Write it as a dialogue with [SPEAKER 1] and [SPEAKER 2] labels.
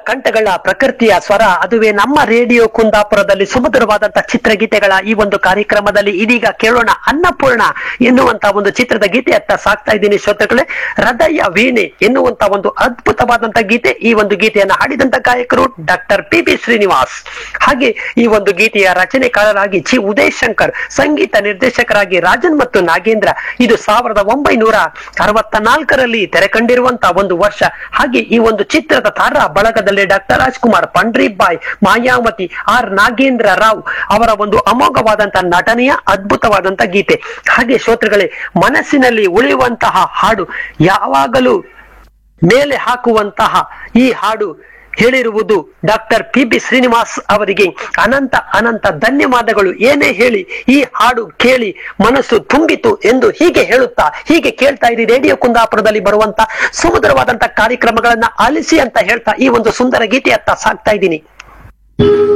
[SPEAKER 1] ಕಂಠಗಳ ಪ್ರಕೃತಿಯ ಸ್ವರ ಅದುವೇ ನಮ್ಮ ರೇಡಿಯೋ ಕುಂದಾಪುರದಲ್ಲಿ ಸುಮಧುರವಾದಂತಹ ಚಿತ್ರಗೀತೆಗಳ ಈ ಒಂದು ಕಾರ್ಯಕ್ರಮದಲ್ಲಿ ಇದೀಗ ಕೇಳೋಣ ಅನ್ನಪೂರ್ಣ ಎನ್ನುವಂತ ಒಂದು ಚಿತ್ರದ ಗೀತೆಯತ್ತ ಸಾಕ್ತಾ ಇದ್ದೀನಿ ಶ್ರೋತೃಗಳೇ ಹೃದಯ ವೀಣೆ ಎನ್ನುವಂತ ಒಂದು ಅದ್ಭುತವಾದಂತ ಗೀತೆ ಈ ಒಂದು ಗೀತೆಯನ್ನ ಹಾಡಿದಂತ ಗಾಯಕರು ಡಾಕ್ಟರ್ ಪಿ ಬಿ ಶ್ರೀನಿವಾಸ್ ಹಾಗೆ ಈ ಒಂದು ಗೀತೆಯ ರಚನೆಕಾರರಾಗಿ ಜಿ ಉದಯ್ ಶಂಕರ್ ಸಂಗೀತ ನಿರ್ದೇಶಕರಾಗಿ ರಾಜನ್ ಮತ್ತು ನಾಗೇಂದ್ರ ಇದು ಸಾವಿರದ ಒಂಬೈನೂರ ಅರವತ್ತ ನಾಲ್ಕರಲ್ಲಿ ತೆರೆ ಕಂಡಿರುವಂತಹ ಒಂದು ವರ್ಷ ಹಾಗೆ ಈ ಒಂದು ಚಿತ್ರದ ತಾರಾ ಬಳಗದಲ್ಲಿ ಡಾಕ್ಟರ್ ರಾಜ್ಕುಮಾರ್ ಪಂಡ್ರಿಬಾಯ್ ಮಾಯಾವತಿ ಆರ್ ನಾಗೇಂದ್ರ ರಾವ್ ಅವರ ಒಂದು ಅಮೋಘವಾದಂತಹ ನಟನೆಯ ಅದ್ಭುತವಾದಂತ ಗೀತೆ ಹಾಗೆ ಶ್ರೋತೃಗಳೇ ಮನಸ್ಸಿನಲ್ಲಿ ಉಳಿಯುವಂತಹ ಹಾಡು ಯಾವಾಗಲೂ ಮೇಲೆ ಹಾಕುವಂತಹ ಈ ಹಾಡು ಹೇಳಿರುವುದು ಡಾಕ್ಟರ್ ಪಿ ಬಿ ಶ್ರೀನಿವಾಸ್ ಅವರಿಗೆ ಅನಂತ ಅನಂತ ಧನ್ಯವಾದಗಳು ಏನೇ ಹೇಳಿ ಈ ಹಾಡು ಕೇಳಿ ಮನಸ್ಸು ತುಂಬಿತು ಎಂದು ಹೀಗೆ ಹೇಳುತ್ತಾ ಹೀಗೆ ಕೇಳ್ತಾ ಇರಿ ರೇಡಿಯೋ ಕುಂದಾಪುರದಲ್ಲಿ ಬರುವಂತ ಸುಮಧುರವಾದಂತ ಕಾರ್ಯಕ್ರಮಗಳನ್ನ ಆಲಿಸಿ ಅಂತ ಹೇಳ್ತಾ ಈ ಒಂದು ಸುಂದರ ಗೀತೆಯತ್ತ ಸಾಕ್ತಾ ಇದ್ದೀನಿ